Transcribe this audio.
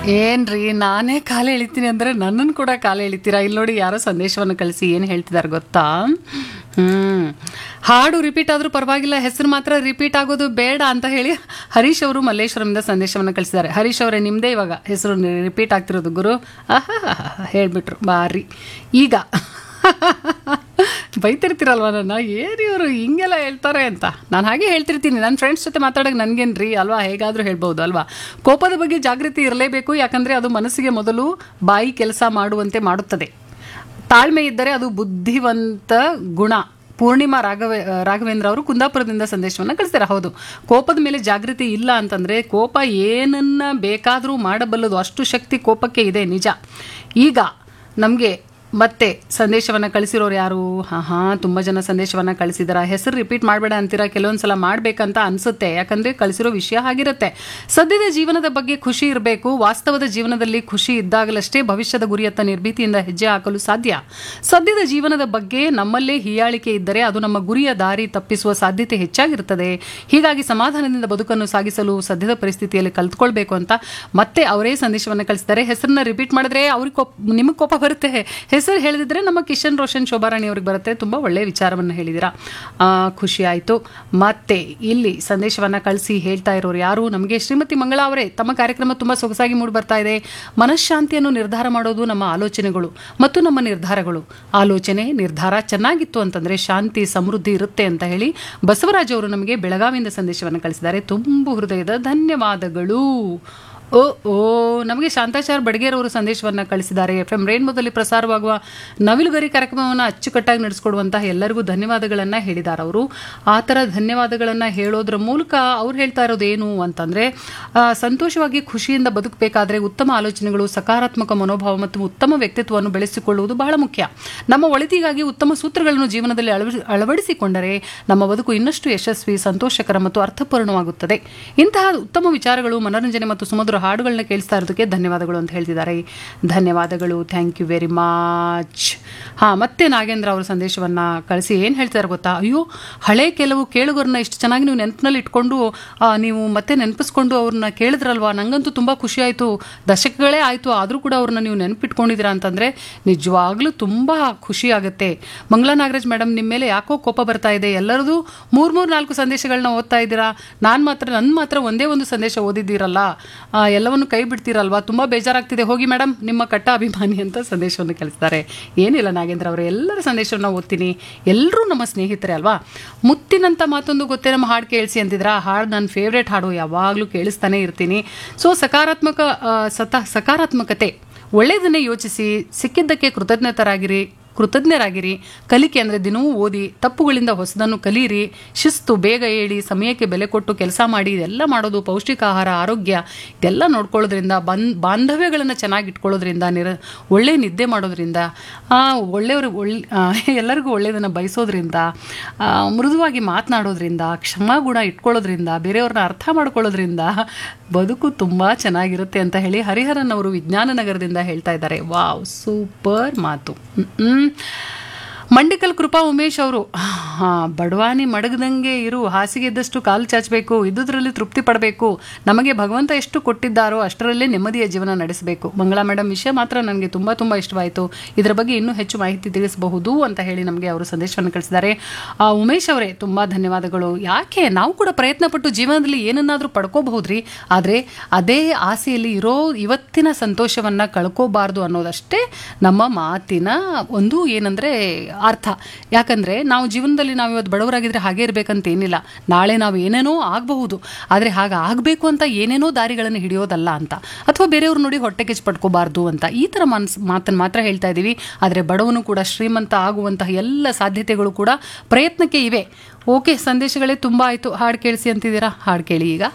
ಏನ್ರಿ ನಾನೇ ಕಾಲ ಎಳಿತೀನಿ ಅಂದ್ರೆ ನನ್ನನ್ನು ಕೂಡ ಕಾಲ ಎಳಿತೀರಾ ಇಲ್ಲಿ ನೋಡಿ ಯಾರೋ ಸಂದೇಶವನ್ನು ಕಳಿಸಿ ಏನು ಹೇಳ್ತಿದ್ದಾರೆ ಗೊತ್ತಾ ಹ್ಮ್ ಹಾಡು ರಿಪೀಟ್ ಆದ್ರೂ ಪರವಾಗಿಲ್ಲ ಹೆಸರು ಮಾತ್ರ ರಿಪೀಟ್ ಆಗೋದು ಬೇಡ ಅಂತ ಹೇಳಿ ಹರೀಶ್ ಅವರು ಮಲ್ಲೇಶ್ವರಮಿಂದ ಸಂದೇಶವನ್ನು ಕಳಿಸಿದ್ದಾರೆ ಹರೀಶ್ ಅವರೇ ನಿಮ್ಮದೇ ಇವಾಗ ಹೆಸರು ರಿಪೀಟ್ ಆಗ್ತಿರೋದು ಗುರು ಆಹಾ ಹೇಳ್ಬಿಟ್ರು ಬಾರಿ ಈಗ ಬೈತಿರ್ತೀರಲ್ವ ನನ್ನ ಏನು ಇವರು ಹಿಂಗೆಲ್ಲ ಹೇಳ್ತಾರೆ ಅಂತ ನಾನು ಹಾಗೆ ಹೇಳ್ತಿರ್ತೀನಿ ನನ್ನ ಫ್ರೆಂಡ್ಸ್ ಜೊತೆ ಮಾತಾಡೋಕೆ ನನಗೇನ್ರಿ ಅಲ್ವಾ ಹೇಗಾದರೂ ಹೇಳ್ಬೋದು ಅಲ್ವಾ ಕೋಪದ ಬಗ್ಗೆ ಜಾಗೃತಿ ಇರಲೇಬೇಕು ಯಾಕಂದರೆ ಅದು ಮನಸ್ಸಿಗೆ ಮೊದಲು ಬಾಯಿ ಕೆಲಸ ಮಾಡುವಂತೆ ಮಾಡುತ್ತದೆ ತಾಳ್ಮೆ ಇದ್ದರೆ ಅದು ಬುದ್ಧಿವಂತ ಗುಣ ಪೂರ್ಣಿಮಾ ರಾಘವೇ ರಾಘವೇಂದ್ರ ಅವರು ಕುಂದಾಪುರದಿಂದ ಸಂದೇಶವನ್ನು ಕಳಿಸ್ತಾರೆ ಹೌದು ಕೋಪದ ಮೇಲೆ ಜಾಗೃತಿ ಇಲ್ಲ ಅಂತಂದರೆ ಕೋಪ ಏನನ್ನ ಬೇಕಾದರೂ ಮಾಡಬಲ್ಲದು ಅಷ್ಟು ಶಕ್ತಿ ಕೋಪಕ್ಕೆ ಇದೆ ನಿಜ ಈಗ ನಮಗೆ ಮತ್ತೆ ಸಂದೇಶವನ್ನು ಕಳಿಸಿರೋರು ಯಾರು ಹಾಂ ಹಾಂ ತುಂಬ ಜನ ಸಂದೇಶವನ್ನು ಕಳಿಸಿದಾರ ಹೆಸರು ರಿಪೀಟ್ ಮಾಡಬೇಡ ಅಂತೀರಾ ಕೆಲವೊಂದು ಸಲ ಮಾಡಬೇಕಂತ ಅನಿಸುತ್ತೆ ಯಾಕಂದರೆ ಕಳಿಸಿರೋ ವಿಷಯ ಆಗಿರುತ್ತೆ ಸದ್ಯದ ಜೀವನದ ಬಗ್ಗೆ ಖುಷಿ ಇರಬೇಕು ವಾಸ್ತವದ ಜೀವನದಲ್ಲಿ ಖುಷಿ ಇದ್ದಾಗಲಷ್ಟೇ ಭವಿಷ್ಯದ ಗುರಿಯತ್ತ ನಿರ್ಭೀತಿಯಿಂದ ಹೆಜ್ಜೆ ಹಾಕಲು ಸಾಧ್ಯ ಸದ್ಯದ ಜೀವನದ ಬಗ್ಗೆ ನಮ್ಮಲ್ಲೇ ಹೀಯಾಳಿಕೆ ಇದ್ದರೆ ಅದು ನಮ್ಮ ಗುರಿಯ ದಾರಿ ತಪ್ಪಿಸುವ ಸಾಧ್ಯತೆ ಹೆಚ್ಚಾಗಿರುತ್ತದೆ ಹೀಗಾಗಿ ಸಮಾಧಾನದಿಂದ ಬದುಕನ್ನು ಸಾಗಿಸಲು ಸದ್ಯದ ಪರಿಸ್ಥಿತಿಯಲ್ಲಿ ಕಲ್ತ್ಕೊಳ್ಬೇಕು ಅಂತ ಮತ್ತೆ ಅವರೇ ಸಂದೇಶವನ್ನು ಕಳಿಸಿದ್ದಾರೆ ಹೆಸರನ್ನ ರಿಪೀಟ್ ಮಾಡಿದ್ರೆ ಅವ್ರಿಗೆ ಕೋಪ ನಿಮಗೆ ಕೋಪ ಬರುತ್ತೆ ಹೆಸರು ಹೇಳಿದ್ರೆ ನಮ್ಮ ಕಿಶನ್ ರೋಷನ್ ಶೋಭಾರಾಣಿ ಅವ್ರಿಗೆ ಬರುತ್ತೆ ತುಂಬ ಒಳ್ಳೆಯ ವಿಚಾರವನ್ನು ಹೇಳಿದ್ದೀರಾ ಆ, ಖುಷಿ ಆಯಿತು ಮತ್ತೆ ಇಲ್ಲಿ ಸಂದೇಶವನ್ನು ಕಳಿಸಿ ಹೇಳ್ತಾ ಇರೋರು ಯಾರು ನಮಗೆ ಶ್ರೀಮತಿ ಮಂಗಳ ಅವರೇ ತಮ್ಮ ಕಾರ್ಯಕ್ರಮ ತುಂಬ ಸೊಗಸಾಗಿ ಮೂಡಿ ಬರ್ತಾ ಇದೆ ಮನಃಶಾಂತಿಯನ್ನು ನಿರ್ಧಾರ ಮಾಡೋದು ನಮ್ಮ ಆಲೋಚನೆಗಳು ಮತ್ತು ನಮ್ಮ ನಿರ್ಧಾರಗಳು ಆಲೋಚನೆ ನಿರ್ಧಾರ ಚೆನ್ನಾಗಿತ್ತು ಅಂತಂದರೆ ಶಾಂತಿ ಸಮೃದ್ಧಿ ಇರುತ್ತೆ ಅಂತ ಹೇಳಿ ಬಸವರಾಜ್ ಅವರು ನಮಗೆ ಬೆಳಗಾವಿಯಿಂದ ಸಂದೇಶವನ್ನು ಕಳಿಸಿದ್ದಾರೆ ತುಂಬು ಹೃದಯದ ಧನ್ಯವಾದಗಳು ಓ ಓ ನಮಗೆ ಶಾಂತಾಚಾರ್ ಬಡಗೇರ್ ಅವರು ಸಂದೇಶವನ್ನು ಕಳಿಸಿದ್ದಾರೆ ಎಫ್ ಎಂ ರೇನ್ಬೋದಲ್ಲಿ ಪ್ರಸಾರವಾಗುವ ನವಿಲುಗರಿ ಕಾರ್ಯಕ್ರಮವನ್ನು ಅಚ್ಚುಕಟ್ಟಾಗಿ ನಡೆಸ್ಕೊಡುವಂತಹ ಎಲ್ಲರಿಗೂ ಧನ್ಯವಾದಗಳನ್ನು ಹೇಳಿದ್ದಾರೆ ಅವರು ಆ ಥರ ಧನ್ಯವಾದಗಳನ್ನು ಹೇಳೋದ್ರ ಮೂಲಕ ಅವ್ರು ಹೇಳ್ತಾ ಇರೋದು ಏನು ಅಂತಂದರೆ ಸಂತೋಷವಾಗಿ ಖುಷಿಯಿಂದ ಬದುಕಬೇಕಾದ್ರೆ ಉತ್ತಮ ಆಲೋಚನೆಗಳು ಸಕಾರಾತ್ಮಕ ಮನೋಭಾವ ಮತ್ತು ಉತ್ತಮ ವ್ಯಕ್ತಿತ್ವವನ್ನು ಬೆಳೆಸಿಕೊಳ್ಳುವುದು ಬಹಳ ಮುಖ್ಯ ನಮ್ಮ ಒಳಿತಿಗಾಗಿ ಉತ್ತಮ ಸೂತ್ರಗಳನ್ನು ಜೀವನದಲ್ಲಿ ಅಳವಡಿ ಅಳವಡಿಸಿಕೊಂಡರೆ ನಮ್ಮ ಬದುಕು ಇನ್ನಷ್ಟು ಯಶಸ್ವಿ ಸಂತೋಷಕರ ಮತ್ತು ಅರ್ಥಪೂರ್ಣವಾಗುತ್ತದೆ ಇಂತಹ ಉತ್ತಮ ವಿಚಾರಗಳು ಮನೋರಂಜನೆ ಮತ್ತು ಸುಮಧುರ ಹಾಡುಗಳನ್ನ ಕೇಳಿಸ್ತಾ ಇರೋದಕ್ಕೆ ಧನ್ಯವಾದಗಳು ಅಂತ ಹೇಳ್ತಿದ್ದಾರೆ ಧನ್ಯವಾದಗಳು ಥ್ಯಾಂಕ್ ಯು ವೆರಿ ಮಚ್ ಹಾಂ ಮತ್ತೆ ನಾಗೇಂದ್ರ ಅವರ ಸಂದೇಶವನ್ನು ಕಳಿಸಿ ಏನು ಹೇಳ್ತಾರೆ ಗೊತ್ತಾ ಅಯ್ಯೋ ಹಳೆ ಕೆಲವು ಕೇಳುಗರನ್ನ ಇಷ್ಟು ಚೆನ್ನಾಗಿ ನೀವು ನೆನಪಿನಲ್ಲಿ ಇಟ್ಕೊಂಡು ಆ, ನೀವು ಮತ್ತೆ ನೆನಪಿಸ್ಕೊಂಡು ಅವ್ರನ್ನ ಕೇಳಿದ್ರಲ್ವಾ ನಂಗಂತೂ ತುಂಬ ಖುಷಿ ಆಯಿತು ದಶಕಗಳೇ ಆಯಿತು ಆದರೂ ಕೂಡ ಅವ್ರನ್ನ ನೀವು ನೆನಪಿಟ್ಕೊಂಡಿದ್ದೀರಾ ಅಂತಂದರೆ ನಿಜವಾಗ್ಲೂ ತುಂಬ ಖುಷಿ ಆಗುತ್ತೆ ಮಂಗಳಾ ನಾಗರಾಜ್ ಮೇಡಮ್ ನಿಮ್ಮ ಮೇಲೆ ಯಾಕೋ ಕೋಪ ಬರ್ತಾ ಇದೆ ಎಲ್ಲರದು ಮೂರು ಮೂರು ನಾಲ್ಕು ಸಂದೇಶಗಳನ್ನ ಓದ್ತಾ ಇದ್ದೀರಾ ನಾನು ಮಾತ್ರ ನನ್ನ ಮಾತ್ರ ಒಂದೇ ಒಂದು ಸಂದೇಶ ಓದಿದ್ದೀರಲ್ಲ ಆ, ಎಲ್ಲವನ್ನು ಕೈ ಬಿಡ್ತೀರಲ್ವಾ ತುಂಬ ಬೇಜಾರಾಗ್ತಿದೆ ಹೋಗಿ ಮೇಡಮ್ ನಿಮ್ಮ ಕಟ್ಟ ಅಭಿಮಾನಿ ಅಂತ ಸಂದೇಶವನ್ನು ಕಳಿಸ್ತಾರೆ ಏನಿಲ್ಲ ನಾಗೇಂದ್ರ ಅವರು ಎಲ್ಲರ ಸಂದೇಶವನ್ನು ಓದ್ತೀನಿ ಎಲ್ಲರೂ ನಮ್ಮ ಸ್ನೇಹಿತರೆ ಅಲ್ವಾ ಮುತ್ತಿನಂತ ಮಾತೊಂದು ಗೊತ್ತೇ ನಮ್ಮ ಹಾಡು ಕೇಳಿಸಿ ಅಂತಿದ್ರ ಆ ಹಾಡು ನನ್ನ ಫೇವ್ರೇಟ್ ಹಾಡು ಯಾವಾಗಲೂ ಕೇಳಿಸ್ತಾನೆ ಇರ್ತೀನಿ ಸೊ ಸಕಾರಾತ್ಮಕ ಆ, ಸತ ಸಕಾರಾತ್ಮಕತೆ ಒಳ್ಳೆಯದನ್ನೇ ಯೋಚಿಸಿ ಸಿಕ್ಕಿದ್ದಕ್ಕೆ ಕೃತಜ್ಞತರಾಗಿರಿ ಕೃತಜ್ಞರಾಗಿರಿ ಕಲಿಕೆ ಅಂದರೆ ದಿನವೂ ಓದಿ ತಪ್ಪುಗಳಿಂದ ಹೊಸದನ್ನು ಕಲಿಯಿರಿ ಶಿಸ್ತು ಬೇಗ ಏಳಿ ಸಮಯಕ್ಕೆ ಬೆಲೆ ಕೊಟ್ಟು ಕೆಲಸ ಮಾಡಿ ಇದೆಲ್ಲ ಮಾಡೋದು ಪೌಷ್ಟಿಕ ಆಹಾರ ಆರೋಗ್ಯ ಇದೆಲ್ಲ ನೋಡ್ಕೊಳ್ಳೋದ್ರಿಂದ ಬಂದ್ ಬಾಂಧವ್ಯಗಳನ್ನು ಚೆನ್ನಾಗಿ ಇಟ್ಕೊಳ್ಳೋದ್ರಿಂದ ನಿರ ಒಳ್ಳೆ ನಿದ್ದೆ ಮಾಡೋದ್ರಿಂದ ಆ, ಒಳ್ಳೆಯವರು ಒಳ್ಳೆ ಆ, ಎಲ್ಲರಿಗೂ ಒಳ್ಳೆಯದನ್ನು ಬಯಸೋದ್ರಿಂದ ಆ, ಮೃದುವಾಗಿ ಮಾತನಾಡೋದ್ರಿಂದ ಕ್ಷಮಾಗುಣ ಇಟ್ಕೊಳ್ಳೋದ್ರಿಂದ ಬೇರೆಯವ್ರನ್ನ ಅರ್ಥ ಮಾಡ್ಕೊಳ್ಳೋದ್ರಿಂದ ಬದುಕು ತುಂಬ ಚೆನ್ನಾಗಿರುತ್ತೆ ಅಂತ ಹೇಳಿ ಹರಿಹರನ್ ಅವರು ವಿಜ್ಞಾನ ನಗರದಿಂದ ಹೇಳ್ತಾ ಇದ್ದಾರೆ ವಾವ್ ಸೂಪರ್ ಮಾತು ಹ್ಮ್. ಮಂಡಿಕಲ್ ಕೃಪಾ ಉಮೇಶ್ ಅವರು ಹಾಂ ಬಡವಾನಿ ಮಡಗದಂಗೆ ಇರು ಹಾಸಿಗೆ ಇದ್ದಷ್ಟು ಕಾಲು ಚಾಚಬೇಕು ಇದ್ದುದರಲ್ಲಿ ತೃಪ್ತಿ ಪಡಬೇಕು ನಮಗೆ ಭಗವಂತ ಎಷ್ಟು ಕೊಟ್ಟಿದ್ದಾರೋ ಅಷ್ಟರಲ್ಲೇ ನೆಮ್ಮದಿಯ ಜೀವನ ನಡೆಸಬೇಕು ಮಂಗಳಾ ಮೇಡಮ್ ವಿಷಯ ಮಾತ್ರ ನನಗೆ ತುಂಬ ತುಂಬ ಇಷ್ಟವಾಯಿತು ಇದರ ಬಗ್ಗೆ ಇನ್ನೂ ಹೆಚ್ಚು ಮಾಹಿತಿ ತಿಳಿಸಬಹುದು ಅಂತ ಹೇಳಿ ನಮಗೆ ಅವರು ಸಂದೇಶವನ್ನು ಕಳಿಸಿದ್ದಾರೆ ಆ, ಉಮೇಶ್ ಅವರೇ ತುಂಬ ಧನ್ಯವಾದಗಳು ಯಾಕೆ ನಾವು ಕೂಡ ಪ್ರಯತ್ನ ಪಟ್ಟು ಜೀವನದಲ್ಲಿ ಏನನ್ನಾದರೂ ಪಡ್ಕೋಬಹುದ್ರಿ ಆದರೆ ಅದೇ ಆಸೆಯಲ್ಲಿ ಇರೋ ಇವತ್ತಿನ ಸಂತೋಷವನ್ನು ಕಳ್ಕೋಬಾರ್ದು ಅನ್ನೋದಷ್ಟೇ ನಮ್ಮ ಮಾತಿನ ಒಂದು ಏನಂದರೆ ಅರ್ಥ ಯಾಕಂದರೆ ನಾವು ಜೀವನದಲ್ಲಿ ನಾವು ಇವತ್ತು ಬಡವರಾಗಿದ್ದರೆ ಹಾಗೆ ಇರಬೇಕಂತ ಏನಿಲ್ಲ ನಾಳೆ ನಾವು ಏನೇನೋ ಆಗಬಹುದು ಆದರೆ ಹಾಗೆ ಆಗಬೇಕು ಅಂತ ಏನೇನೋ ದಾರಿಗಳನ್ನು ಹಿಡಿಯೋದಲ್ಲ ಅಂತ ಅಥವಾ ಬೇರೆಯವ್ರು ನೋಡಿ ಹೊಟ್ಟೆ ಕೆಚ್ಚು ಪಡ್ಕೋಬಾರ್ದು ಅಂತ ಈ ಥರ ಮನ್ಸ್ ಮಾತನ್ನು ಮಾತ್ರ ಹೇಳ್ತಾ ಇದ್ದೀವಿ ಆದರೆ ಬಡವನು ಕೂಡ ಶ್ರೀಮಂತ ಆಗುವಂತಹ ಎಲ್ಲ ಸಾಧ್ಯತೆಗಳು ಕೂಡ ಪ್ರಯತ್ನಕ್ಕೆ ಇವೆ ಓಕೆ ಸಂದೇಶಗಳೇ ತುಂಬ ಆಯಿತು ಹಾಡು ಕೇಳಿಸಿ ಅಂತಿದ್ದೀರಾ ಹಾಡು ಕೇಳಿ ಈಗ